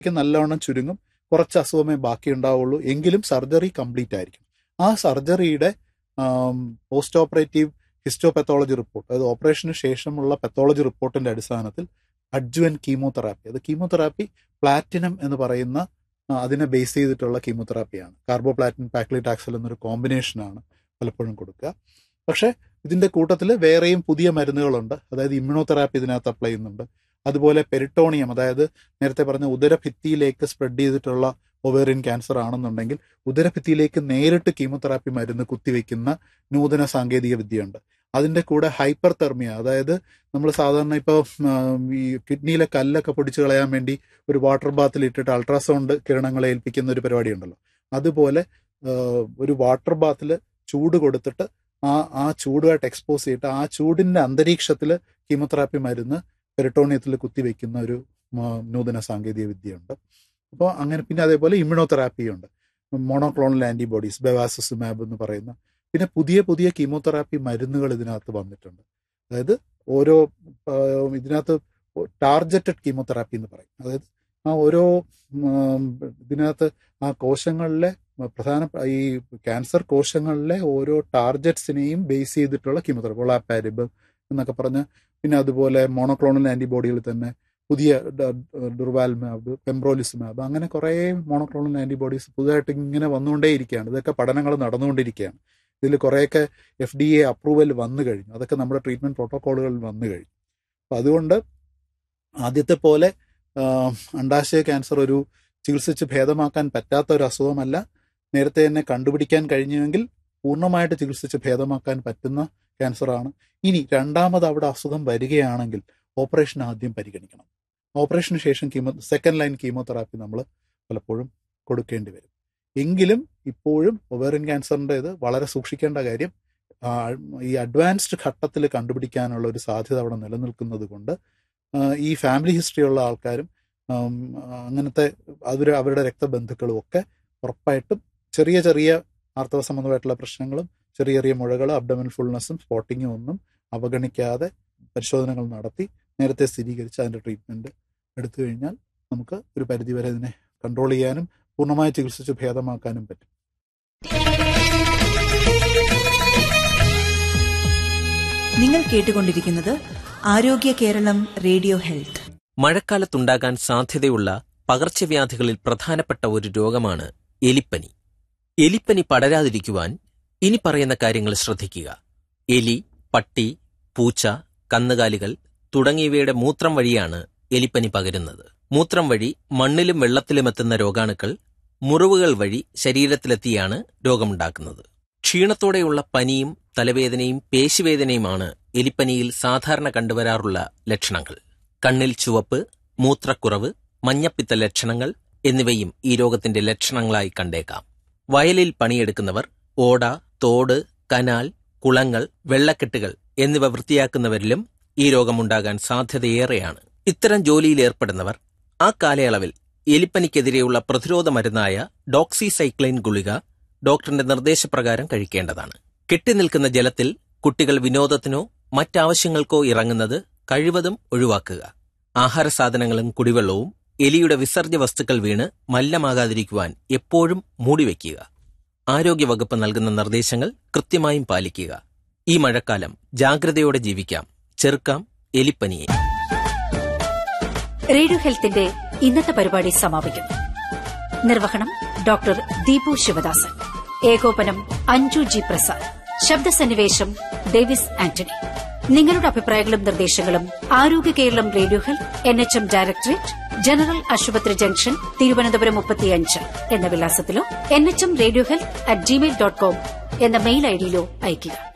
നല്ലവണ്ണം ചുരുങ്ങും കുറച്ച് അസുഖമേ ബാക്കി ഉണ്ടാവുള്ളൂ എങ്കിലും സർജറി കംപ്ലീറ്റ് ആയിരിക്കും ആ സർജറിയുടെ പോസ്റ്റ് ഓപ്പറേറ്റീവ് ഹിസ്റ്റോപെത്തോളജി റിപ്പോർട്ട് അതായത് ഓപ്പറേഷന് ശേഷമുള്ള പെത്തോളജി റിപ്പോർട്ടിന്റെ അടിസ്ഥാനത്തിൽ അഡ്ജുവൻ കീമോതെറാപ്പി അത് കീമോതെറാപ്പി പ്ലാറ്റിനം എന്ന് പറയുന്ന ആ, അതിനെ ബേസ് ചെയ്തിട്ടുള്ള കീമോതെറാപ്പിയാണ് കാർബോ പ്ലാറ്റിൻ പാക്ലിറ്റാക്സൽ എന്നൊരു കോമ്പിനേഷനാണ് പലപ്പോഴും കൊടുക്കുക പക്ഷേ ഇതിന്റെ കൂട്ടത്തിൽ വേറെയും പുതിയ മരുന്നുകളുണ്ട് അതായത് ഇമ്മ്യൂണോതെറാപ്പി ഇതിനകത്ത് അപ്ലൈ ചെയ്യുന്നുണ്ട് അതുപോലെ പെരിട്ടോണിയം അതായത് നേരത്തെ പറഞ്ഞ ഉദരഭിത്തിയിലേക്ക് സ്പ്രെഡ് ചെയ്തിട്ടുള്ള ഒവേറിയൻ ക്യാൻസർ ആണെന്നുണ്ടെങ്കിൽ ഉദരഭിത്തിയിലേക്ക് നേരിട്ട് കീമോതെറാപ്പി മരുന്ന് കുത്തിവെക്കുന്ന നൂതന സാങ്കേതിക വിദ്യയുണ്ട് അതിന്റെ കൂടെ ഹൈപ്പർ തെർമിയ അതായത് നമ്മൾ സാധാരണ ഇപ്പോൾ ഈ കിഡ്നിയിലെ കല്ലൊക്കെ പൊടിച്ചു കളയാൻ വേണ്ടി ഒരു വാട്ടർ ബാത്തിൽ ഇട്ടിട്ട് അൾട്രാസൗണ്ട് കിരണങ്ങളെ ഏൽപ്പിക്കുന്ന ഒരു പരിപാടി ഉണ്ടല്ലോ അതുപോലെ ആ, ഒരു വാട്ടർ ബാത്തിൽ ചൂട് കൊടുത്തിട്ട് ആ ആ ചൂടുമായിട്ട് എക്സ്പോസ് ചെയ്തിട്ട് ആ ചൂടിന്റെ അന്തരീക്ഷത്തിൽ കീമോതെറാപ്പി മരുന്ന് പെരിട്ടോണിയത്തിൽ കുത്തിവെക്കുന്ന ഒരു ആ, നൂതന സാങ്കേതിക വിദ്യയുണ്ട് അപ്പോൾ അങ്ങനെ പിന്നെ അതേപോലെ ഇമ്മ്യൂണോതെറാപ്പി ഉണ്ട് മോണോക്ലോണൽ ആന്റിബോഡീസ് ബെവാസിസുമാബ് എന്ന് പറയുന്ന പിന്നെ പുതിയ പുതിയ കീമോതെറാപ്പി മരുന്നുകൾ ഇതിനകത്ത് വന്നിട്ടുണ്ട് അതായത് ഓരോ ആ, ഇതിനകത്ത് ടാർജറ്റഡ് കീമോതെറാപ്പി എന്ന് പറയും അതായത് ആ ഓരോ ഉം, ഇതിനകത്ത് ആ കോശങ്ങളിലെ പ്രധാന ഈ ക്യാൻസർ കോശങ്ങളിലെ ഓരോ ടാർജറ്റ്സിനെയും ബേസ് ചെയ്തിട്ടുള്ള കീമോതെറാപ്പി ഒളാപ്പാരിബ് എന്നൊക്കെ പറഞ്ഞ് പിന്നെ അതുപോലെ മോണോക്ലോണൽ ആന്റിബോഡികൾ തന്നെ പുതിയ ഡുർവാൽമാബ് പെംബ്രോലിസ്മാബ് അങ്ങനെ കുറേ മോണോക്ലോണൽ ആന്റിബോഡീസ് പുതുതായിട്ട് ഇങ്ങനെ വന്നുകൊണ്ടേയിരിക്കുകയാണ് ഇതൊക്കെ പഠനങ്ങൾ നടന്നുകൊണ്ടിരിക്കുകയാണ് ഇതിൽ കുറേയൊക്കെ എഫ് ഡി എ അപ്രൂവൽ വന്നു കഴിഞ്ഞു അതൊക്കെ നമ്മുടെ ട്രീറ്റ്മെന്റ് പ്രോട്ടോക്കോളുകളിൽ വന്നു കഴിഞ്ഞു അപ്പം അതുകൊണ്ട് ആദ്യത്തെ പോലെ ആ, അണ്ടാശയ ക്യാൻസർ ഒരു ചികിത്സിച്ച് ഭേദമാക്കാൻ പറ്റാത്ത ഒരു അസുഖമല്ല നേരത്തെ തന്നെ കണ്ടുപിടിക്കാൻ കഴിഞ്ഞുവെങ്കിൽ പൂർണ്ണമായിട്ട് ചികിത്സിച്ച് ഭേദമാക്കാൻ പറ്റുന്ന ക്യാൻസറാണ് ഇനി രണ്ടാമത് അവിടെ അസുഖം വരികയാണെങ്കിൽ ഓപ്പറേഷൻ ആദ്യം പരിഗണിക്കണം ഓപ്പറേഷന് ശേഷം കീമോ സെക്കൻഡ് ലൈൻ കീമോതെറാപ്പി നമ്മൾ പലപ്പോഴും കൊടുക്കേണ്ടി വരും എങ്കിലും ഇപ്പോഴും ഒവേറിയൻ ക്യാൻസറിൻ്റെ ഇത് വളരെ സൂക്ഷിക്കേണ്ട കാര്യം ആ, ഈ അഡ്വാൻസ്ഡ് ഘട്ടത്തിൽ കണ്ടുപിടിക്കാനുള്ള ഒരു സാധ്യത അവിടെ നിലനിൽക്കുന്നത് കൊണ്ട് ആ, ഈ ഫാമിലി ഹിസ്റ്ററി ഉള്ള ആൾക്കാരും ആം, അങ്ങനത്തെ അവർ അവരുടെ രക്തബന്ധുക്കളും ഒക്കെ ഉറപ്പായിട്ടും ചെറിയ ചെറിയ ആർത്തവ സംബന്ധമായിട്ടുള്ള പ്രശ്നങ്ങളും ചെറിയ ചെറിയ മുഴകൾ അബ്ഡമൻ ഫുൾനെസ്സും സ്പോട്ടിങ്ങും ഒന്നും അവഗണിക്കാതെ പരിശോധനകൾ നടത്തി നേരത്തെ സ്ഥിരീകരിച്ച് അതിൻ്റെ ട്രീറ്റ്മെൻറ്റ് എടുത്തു കഴിഞ്ഞാൽ നമുക്ക് ഒരു പരിധിവരെ ഇതിനെ കൺട്രോൾ ചെയ്യാനും പൂർണ്ണമായി ചികിത്സിച്ച് ഭേദമാക്കാനും പറ്റും നിങ്ങൾ കേട്ടുകൊണ്ടിരിക്കുന്നത് ആരോഗ്യ കേരളം റേഡിയോ ഹെൽത്ത് മഴക്കാലത്തുണ്ടാകാൻ സാധ്യതയുള്ള പകർച്ചവ്യാധികളിൽ പ്രധാനപ്പെട്ട ഒരു രോഗമാണ് എലിപ്പനി എലിപ്പനി പടരാതിരിക്കുവാൻ ഇനി പറയുന്ന കാര്യങ്ങൾ ശ്രദ്ധിക്കുക എലി പട്ടി പൂച്ച കന്നുകാലികൾ തുടങ്ങിയവയുടെ മൂത്രം വഴിയാണ് എലിപ്പനി പകരുന്നത് മൂത്രം വഴി മണ്ണിലും വെള്ളത്തിലും എത്തുന്ന രോഗാണുക്കൾ മുറിവുകൾ വഴി ശരീരത്തിലെത്തിയാണ് രോഗമുണ്ടാക്കുന്നത് ക്ഷീണത്തോടെയുള്ള പനിയും തലവേദനയും പേശിവേദനയുമാണ് എലിപ്പനിയിൽ സാധാരണ കണ്ടുവരാറുള്ള ലക്ഷണങ്ങൾ കണ്ണിൽ ചുവപ്പ് മൂത്രക്കുറവ് മഞ്ഞപ്പിത്ത ലക്ഷണങ്ങൾ എന്നിവയും ഈ രോഗത്തിന്റെ ലക്ഷണങ്ങളായി കണ്ടേക്കാം വയലിൽ പണിയെടുക്കുന്നവർ ഓട തോട് കനാൽ കുളങ്ങൾ വെള്ളക്കെട്ടുകൾ എന്നിവ വൃത്തിയാക്കുന്നവരിലും ഈ രോഗമുണ്ടാകാൻ സാധ്യതയേറെയാണ് ഇത്തരം ജോലിയിൽ ഏർപ്പെടുന്നവർ ആ കാലയളവിൽ എലിപ്പനിക്കെതിരെയുള്ള പ്രതിരോധ മരുന്നായ ഡോക്സിസൈക്ലൈൻ ഗുളിക ഡോക്ടറിന്റെ നിർദ്ദേശപ്രകാരം കഴിക്കേണ്ടതാണ് കെട്ടിനിൽക്കുന്ന ജലത്തിൽ കുട്ടികൾ വിനോദത്തിനോ മറ്റാവശ്യങ്ങൾക്കോ ഇറങ്ങുന്നത് കഴിവതും ഒഴിവാക്കുക ആഹാര സാധനങ്ങളും കുടിവെള്ളവും എലിയുടെ വിസർജ്യ വസ്തുക്കൾ വീണ് മല്ലമാകാതിരിക്കുവാൻ എപ്പോഴും മൂടിവെക്കുക ആരോഗ്യവകുപ്പ് നൽകുന്ന നിർദ്ദേശങ്ങൾ കൃത്യമായും പാലിക്കുക ഈ മഴക്കാലം ജാഗ്രതയോടെ ജീവിക്കാം ചെറുക്കാം എലിപ്പനിയെ റേഡിയോ ഹെൽത്തിന്റെ ഇന്നത്തെ പരിപാടി സമാപിക്കുന്നു നിർവഹണം ഡോക്ടർ ദീപു ശിവദാസൻ ഏകോപനം അഞ്ജു ജി പ്രസാദ് ശബ്ദസന്നിവേശം ഡേവിസ് ആന്റണി നിങ്ങളുടെ അഭിപ്രായങ്ങളും നിർദ്ദേശങ്ങളും Arogya Keralam radio health N H M directorate general ആശുപത്രി ജംഗ്ഷൻ തിരുവനന്തപുരം മുപ്പത്തിയഞ്ച് എന്ന വിലാസത്തിലോ N H M radio health at Gmail dot com എന്ന മെയിൽ ഐഡിയിലോ അയയ്ക്കുക